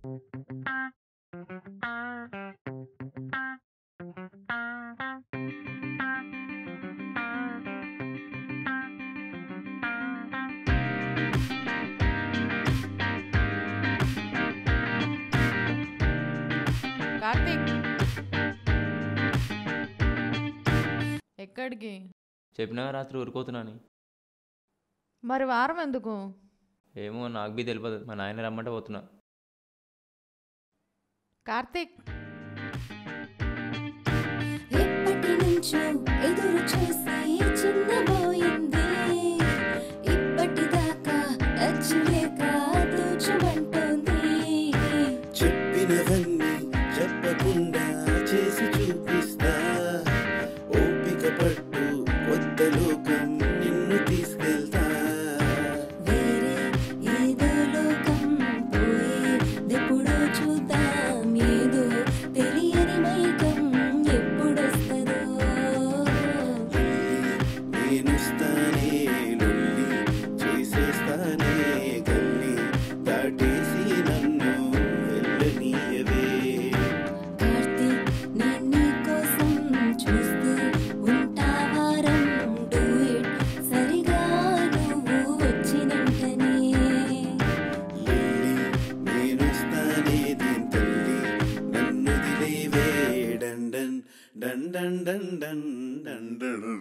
కార్తీక్ ఎక్కడికి చెప్పినా రాత్రి ఊరుకోతున్నాను మరి వారం ఎందుకు ఏమో నాకు బీ తెలియదు మా నాయన రమ్మంటే పోతున్నా కార్తీక్ ఎప్పటి నుంచో ఎదురు చూసి చిన్నబోయింది ఇప్పటిదాకా టచ్ లేక తూచమంటోంది చెప్పినవన్నీ చెప్పకుండా చేసి చూపిస్తా ఓపిక పట్టు కొత్త లోకం నిన్ను తీసుకెళ్తా వేరే ఏదో లోకం పోయే ఎప్పుడో చూద్దాం ఏదో తెలియని మైకం ఎప్పుడొస్తుందో నేనుస్తానే లొల్లి చేసేస్తానే గల్లి దాటేసి నన్ను వెళ్ళనీయవే కార్తీక్ నేను నీ కోసం చూస్తూ ఉంటా వారం డూ ఇట్ సరిగా నువ్వు వచ్చినంటనే లొల్లి నేనుస్తానే దీని తల్లి నన్ను దిలేవే డండన్ డండన్ డండన్ డండన్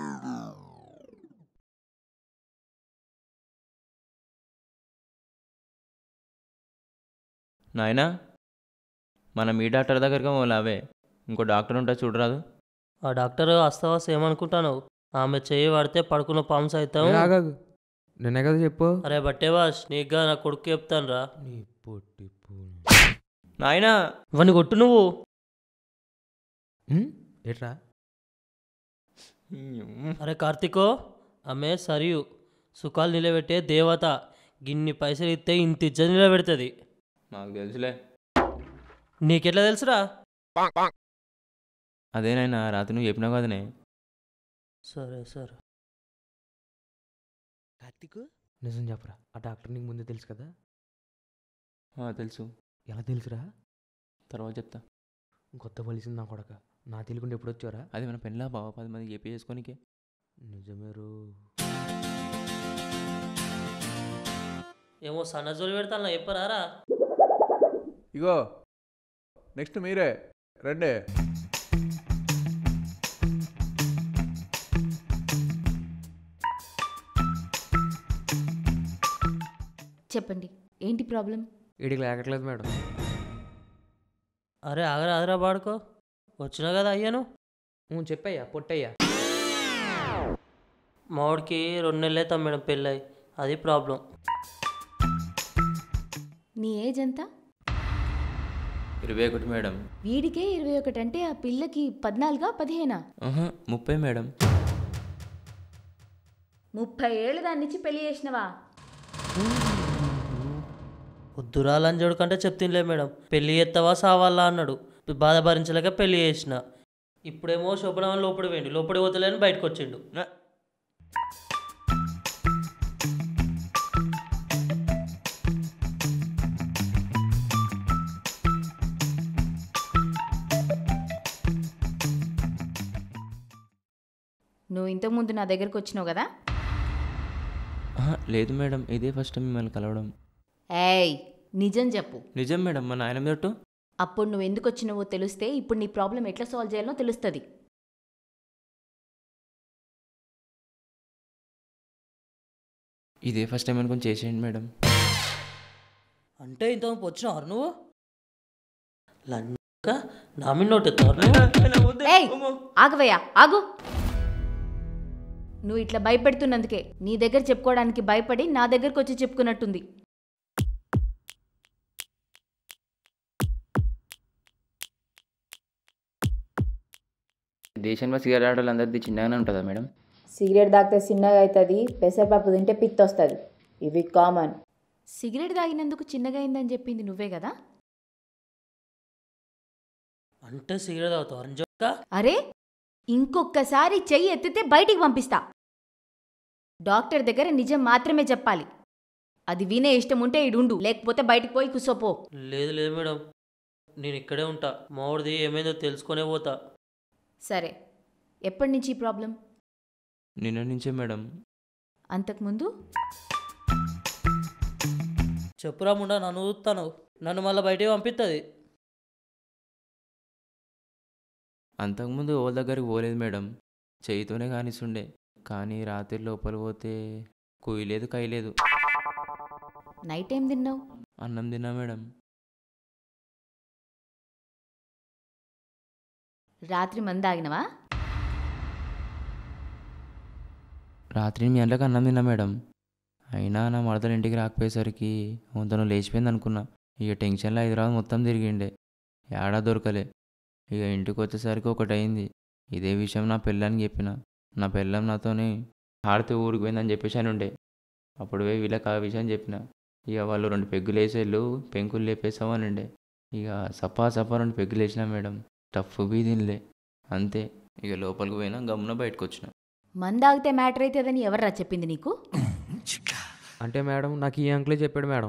నాయనా మనం ఈ డాక్టర్ దగ్గరికి పోలావే ఇంకో డాక్టర్ ఉంటే చూడరాదు ఆ డాక్టర్ అస్తవాస్ ఏమనుకుంటాను ఆమె చేయి పడితే పడుకున్న పామ్స్ అవుతాం ఆగాగు నిన్నే కదా చెప్పు అరే బట్టేవాష్ నీకుగా నా కొడుకు చెప్తాను రా నీ పొట్టి పూలు. నాయనా ఇవన్నీ కొట్టు నువ్వు ఉమ్, ఏట్రా అరే కార్తికో ఆమె సరియు సుఖాలు నిలబెట్టే దేవత గిన్ని పైసలు ఇస్తే ఇంత ఇజ్జత నిలబెడుతుంది నాకు తెలుసులే నీకెట్లా తెలుసురా అదేనైనా రాత్రి నువ్వు చెప్పినావు కదనే సరే సరే కార్తీక్ నిజం చెప్పరా ఆ డాక్టర్ నీకు ముందే తెలుసు కదా ఆ, తెలుసు ఎలా తెలుసురా తర్వాత చెప్తా కొత్త పలిసింది నా కొడక నా తెలియకుండా ఎప్పుడు వచ్చారా అది మన పెళ్ళా బావ పది మంది చెప్పి చేసుకోనికే నిజమేరు ఏమో సన్నజోలు పెడతాను చెప్పరారా ఇగో నెక్స్ట్ మీరే రండి చెప్పండి ఏంటి ప్రాబ్లం వీడికి లేకట్లేదు మేడం అరే ఆగరా ఆగరా పాడుకో వచ్చినా కదా అయ్యాను ఊ, చెప్పయ్యా పొట్టయ్యా మావాడికి రెండు నెలలు అవుతాం మేడం పెళ్ళై అది ప్రాబ్లం నీ ఏజ్ ఎంత ఇరవై ఒకటి మేడం వీడికే ఇరవై ఒకటి అంటే ఆ పిల్లకి పద్నాలుగా పదిహేనా ఆహా, ముప్పై మేడం ముప్పై ఏళ్ళు దాని నుంచి పెళ్లి చేసినవా వద్దురా లంజోడు కంటే చెప్తినిలే మేడం పెళ్ళి చేస్తావా సావాలా అన్నాడు బాధ భరించలేక పెళ్లి చేసిన ఇప్పుడేమో శోభనం లోపడి పోయిండు లోపడి పోతలేని బయటకు వచ్చిండు నా- నువ్వు ఇంతకుముందు నా దగ్గరకు వచ్చినావు కదా ఆహా, లేదు మేడం ఇదే ఫస్ట్ టైం మిమ్మల్ని కలవడం ఏయ్ నిజం చెప్పు నిజం మేడం మా నాయన మీదట్టు అప్పుడు నువ్వు ఎందుకు వచ్చినావో తెలిస్తే ఇప్పుడు నీ ప్రాబ్లం ఎట్లా సాల్వ్ చేయాలో తెలుస్తుంది ఇదే ఫస్ట్ టైం అనుకుని చేసేయండి మేడం అంటే ఇంత వచ్చినావు నువ్వు లంక నా మీద నోట్ ఎత్తావు నువ్వు ఏయ్ ఆగవయ్యా ఆగు నువ్వు ఇట్లా భయపెడుతున్నందుకే నీ దగ్గర చెప్పుకోవడానికి భయపడి నా దగ్గరకు వచ్చి చెప్పుకున్నట్టుంది దేశంలో సిగరెట్ ఆటలు అందరిది చిన్నగానే ఉంటుందా మేడం సిగరెట్ తాగితే చిన్నగా అవుతుంది పెసరపప్పు తింటే పిత్తి వస్తుంది ఇవి కామన్ సిగరెట్ తాగినందుకు చిన్నగా అయిందని చెప్పింది నువ్వే కదా అంటే సిగరెట్ తాగుతావు అరంజక్క అరే ఇంకొక్కసారి చెయ్యి ఎత్తితే బయటికి పంపిస్తా డాక్టర్ దగ్గర నిజం మాత్రమే చెప్పాలి అది వినే ఇష్టం ఉంటే ఇడుండు లేకపోతే బయటికి పోయి కూసోపో లేదు లేదు మేడం నేను ఇక్కడే ఉంటా మావాడిది ఏమైందో తెలుసుకొనే పోతా సరే ఎప్పటి నుంచి ఈ ప్రాబ్లం నిన్న నుంచే మేడం అంతకుముందు చెప్పురా ముండా నన్ను చూస్తాను నన్ను మళ్ళీ బయటికి పంపిస్తుంది అంతకుముందు ఓళ్ళ దగ్గరికి పోలేదు మేడం చేయితోనే కానిస్తుండే కానీ రాత్రి లోపల పోతే కుయ్యలేదు కయ్యలేదు నైట్ ఏం తిన్నావు అన్నం తిన్నా మేడం రాత్రి మంది ఆగినవా రాత్రి మీ గంటలకు అన్నం తిన్నా మేడం అయినా నా మరదలు ఇంటికి రాకపోయేసరికి వంతను లేచిపోయింది అనుకున్నా ఇక టెన్షన్లో హైదరాబాద్ మొత్తం తిరిగిండే ఏడా దొరకలే ఇక ఇంటికి వచ్చేసరికి ఒకటి అయింది ఇదే విషయం నా పెళ్ళానికి చెప్పిన నా పెళ్ళం నాతోని హారతి ఊరికి పోయిందని చెప్పేసి అని ఉండే అప్పుడు పోయి వీళ్ళకి ఆ విషయం చెప్పిన ఇక వాళ్ళు రెండు పెగ్గులు వేసేళ్ళు పెంకులు లేపేసామని ఉండే ఇక సపా సపా రెండు పెగ్గులు వేసినా మేడం టఫ్ బీ తినలే అంతే ఇక లోపలికి పోయినా గమ్మున బయటకు వచ్చిన మంది ఆగితే మ్యాటర్ అవుతుందని ఎవర్రా చెప్పింది నీకు అంటే మేడం నాకు ఈ అంకులే చెప్పాడు మేడం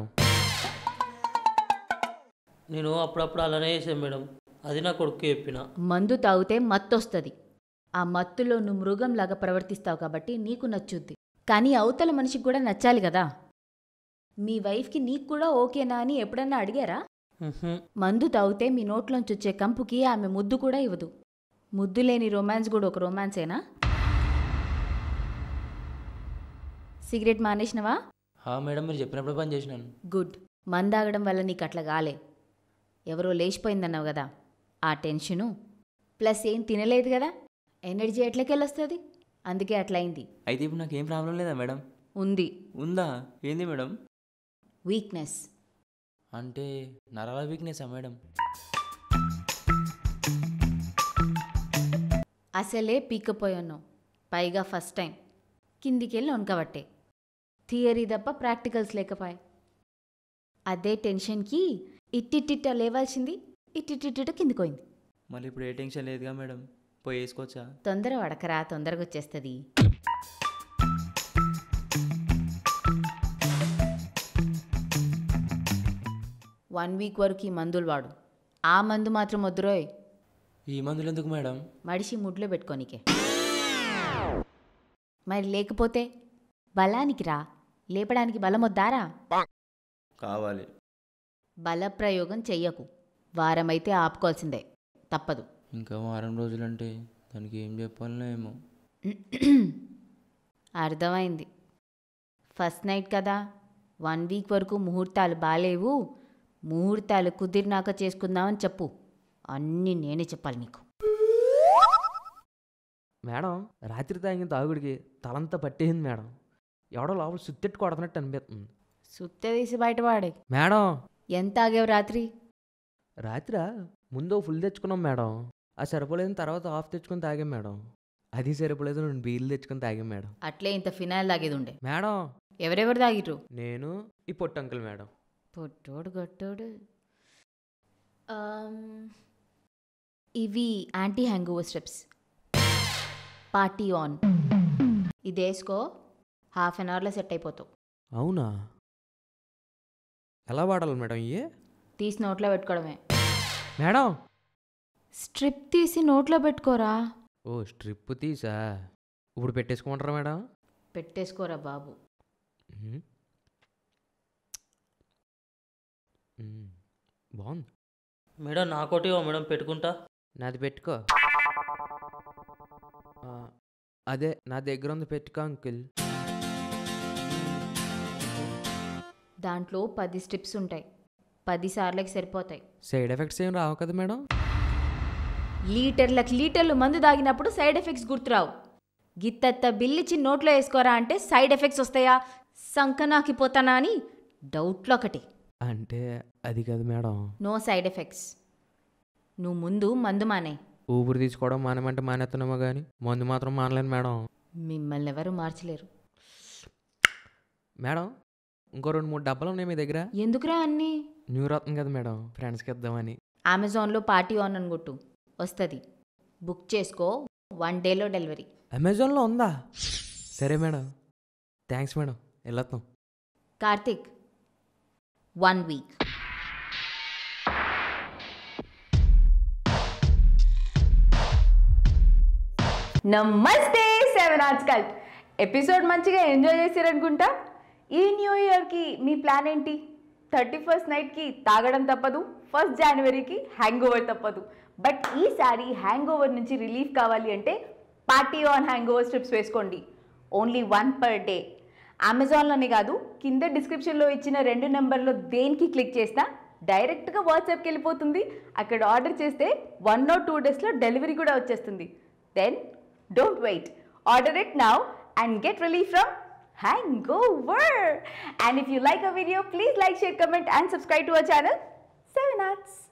నేను అప్పుడప్పుడు అలానే చేసాను మేడం అది నా కొడుకు చెప్పిన మందు తాగితే మత్తు వస్తుంది ఆ మత్తులో నువ్వు మృగంలాగా ప్రవర్తిస్తావు కాబట్టి నీకు నచ్చుద్ది కానీ అవతల మనిషికి కూడా నచ్చాలి కదా మీ వైఫ్కి నీకు కూడా ఓకేనా అని ఎప్పుడన్నా అడిగారా ఉహుం. మందు తాగితే మీ నోట్లోంచి వచ్చే కంపుకి ఆమె ముద్దు కూడా ఇవ్వదు ముద్దు లేని రొమాన్స్ కూడా ఒక రొమాన్సేనా సిగరెట్ మానేసినవా హా మేడం మీరు చెప్పినప్పుడు పని చేసినాను గుడ్ మందాగడం వల్ల నీకు అట్లా కాలే ఎవరో లేచిపోయిందన్నావు కదా ఆ టెన్షను ప్లస్ ఏం తినలేదు కదా ఎనర్జీ ఎట్లకెళ్ళొస్తుంది అందుకే అట్లయింది అయితే ఇప్పుడు నాకు ఏం ప్రాబ్లం లేదా మేడం ఉంది ఉందా ఏంది మేడం వీక్నెస్ అంటే నరాల వీక్నెసా మేడం అసలే పీక్కపోయి ఉన్నావు పైగా ఫస్ట్ టైం కిందికెళ్ళి వణకబట్టే థియరీ తప్ప ప్రాక్టికల్స్ లేకపోయాయి అదే టెన్షన్కి ఇట్టిట్టిట్ట లేవాల్సింది ఇట్టిట్టిట్ట కిందికోయింది మళ్ళీ ఇప్పుడు ఏ టెన్షన్ లేదుగా మేడం పోయి వేసుకోవచ్చా తొందర వడకరా తొందరగా వచ్చేస్తుంది వన్ వీక్ వరకు ఈ మందులు వాడు ఆ మందు మాత్రం వద్దురోయ్ ఈ మందులు ఎందుకు మేడం మడిసి ముడ్లో పెట్టుకోనికే మరి లేకపోతే బలానికి రా లేపడానికి బలం వద్దారా కావాలి బలప్రయోగం చెయ్యకు వారమైతే ఆపుకోవాల్సిందే తప్పదు ఇంకా వారం రోజులంటే దానికి ఏం చెప్పాలనో ఏమో అర్థమైంది ఫస్ట్ నైట్ కదా వన్ వీక్ వరకు ముహూర్తాలు బాలేవు ముహూర్తాలు కుదిరినాక చేసుకుందామని చెప్పు అన్నీ నేనే చెప్పాలి నీకు మేడం రాత్రి తాగిన తాగుడికి తలంతా పట్టేసింది మేడం ఎవడో లోపల సుత్తెట్టు కొడుతున్నట్టు అనిపిస్తుంది సుత్త తీసి బయటపడే మేడం ఎంత ఆగావు రాత్రి రాత్రి ముందు ఫుల్ తెచ్చుకున్నాం మేడం ఆ సరిపోలేదు తర్వాత హాఫ్ తెచ్చుకొని తాగాం మేడం అది సరిపోలేదు రెండు బీర్లు తెచ్చుకొని తాగాం మేడం అట్లే ఇంత ఫినాయిల్ తాగేది ఉండే మేడం ఎవరెవరు తాగిర్రు నేను ఈ పొట్టు అంకుల్ మేడం పొట్టోడు గట్టోడు ఆమ్, ఇవి anti hangover strips party on ఇది వేసుకో హాఫ్ అన్ అవర్లో సెట్ అయిపోతావు అవునా ఎలా వాడాలి మేడం ఇయే తీసి నోట్లో పెట్టుకోవడమే మేడం స్ట్రిప్ తీసి నోట్లో పెట్టుకోరా ఓ స్ట్రిప్ తీసా ఇప్పుడు పెట్టేసుకుంటారా మేడం పెట్టేసుకోరా బాబు మ్మ్. మ్మ్. బాగుంది మేడం నాకోటి ఇవ్వ మేడం పెట్టుకుంటా నాది పెట్టుకో ఆ, అదే నా దగ్గర ఉంది పెట్టుకో అంకుల్ దాంట్లో పది స్ట్రిప్స్ ఉంటాయి పది సార్లకి సరిపోతాయి సైడ్ ఎఫెక్ట్స్ ఏం రావు కదా మేడం లీటర్లకు లీటర్లు మందు తాగినప్పుడు సైడ్ ఎఫెక్ట్స్ గుర్తురావు గిత్తత్త బిల్లిచ్చి నోట్లో వేసుకోరా అంటే సైడ్ ఎఫెక్ట్స్ వస్తాయా సంకనాకిపోతానా అని డౌట్లో ఒకటి అంటే అది కాదు మేడం నో సైడ్ ఎఫెక్ట్స్ నువ్వు ముందు మందు మానే ఊపిరి తీసుకోవడం మానేమంటే మానేస్తున్నామో కానీ మందు మాత్రం మానలేను మేడం మిమ్మల్ని ఎవరు మార్చలేరు మేడం ఇంకో రెండు మూడు డబ్బాలు ఉన్నాయి మీ దగ్గర ఎందుకురా అన్నీ న్యూ రత్నం కదా మేడం ఫ్రెండ్స్కి ఇద్దామని అమెజాన్లో పార్టీ ఆన్ అని కొట్టు వస్తుంది బుక్ చేసుకో వన్ డేలో డెలివరీ అమెజాన్లో ఉందా సరే మేడం థ్యాంక్స్ మేడం వెళ్ళొస్తాం కార్తిక్ వన్ వీక్ నమస్తే సెవెన్ ఆర్ట్స్ కల్ట్ ఎపిసోడ్ మంచిగా ఎంజాయ్ చేశారనుకుంటా ఈ న్యూ ఇయర్కి మీ ప్లాన్ ఏంటి థర్టీ ఫస్ట్ నైట్కి తాగడం తప్పదు ఫస్ట్ జనవరికి హ్యాంగ్ ఓవర్ తప్పదు బట్ ఈసారి హ్యాంగ్ ఓవర్ నుంచి రిలీఫ్ కావాలి అంటే party on hangover strips వేసుకోండి ఓన్లీ వన్ పర్ డే అమెజాన్లోనే కాదు కింద డిస్క్రిప్షన్లో ఇచ్చిన రెండు నెంబర్లో దేనికి క్లిక్ చేసినా డైరెక్ట్గా వాట్సాప్కి వెళ్ళిపోతుంది అక్కడ ఆర్డర్ చేస్తే వన్ ఆర్ టూ డేస్లో డెలివరీ కూడా వచ్చేస్తుంది then don't wait order it now and get relief from hangover. And if you like our video, please like, share, comment, and subscribe to our channel, 7 Arts.